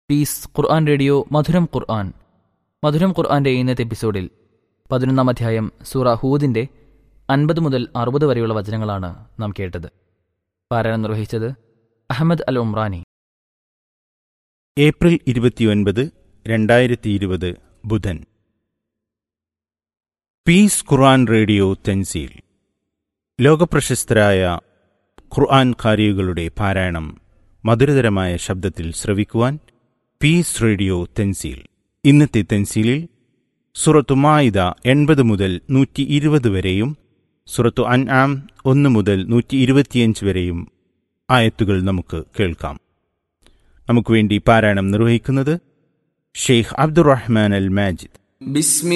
piece Quran radio മധുരം ഖുർആൻ മധുരം ഖുർആന്റെ ഇന്നത്തെ എപ്പിസോഡിൽ പതിനൊന്നാം അധ്യായം സൂറ ഹൂദിന്റെ അൻപത് മുതൽ അറുപത് വരെയുള്ള വചനങ്ങളാണ് നാം കേട്ടത് പാരായണം നിർവഹിച്ചത് അഹമ്മദ് അൽ ഉമ്രാനി ഏപ്രിൽ ഇരുപത്തിയൊൻപത് രണ്ടായിരത്തി ഇരുപത് ബുധൻ പീസ് ഖുർആൻ റേഡിയോ തെൻസീൽ ലോകപ്രശസ്തരായ ഖുർആൻ കാരികളുടെ പാരായണം മധുരതരമായ ശബ്ദത്തിൽ ശ്രവിക്കുവാൻ പീസ് റേഡിയോ തെൻസീൽ ഇന്നത്തെ തെൻസീലിൽ സുറത്തു മായിദ എൺപത് മുതൽ നൂറ്റി ഇരുപത് വരെയും സുറത്തു അൻ ആം ഒന്ന് മുതൽ നൂറ്റി ഇരുപത്തിയഞ്ച് വരെയും ആയത്തുകൾ നമുക്ക് കേൾക്കാം നമുക്ക് വേണ്ടി പാരായണം നിർവഹിക്കുന്നത് ഷെയ്ഖ് അബ്ദുറഹ്മാൻ അൽ മാജിദ് بسم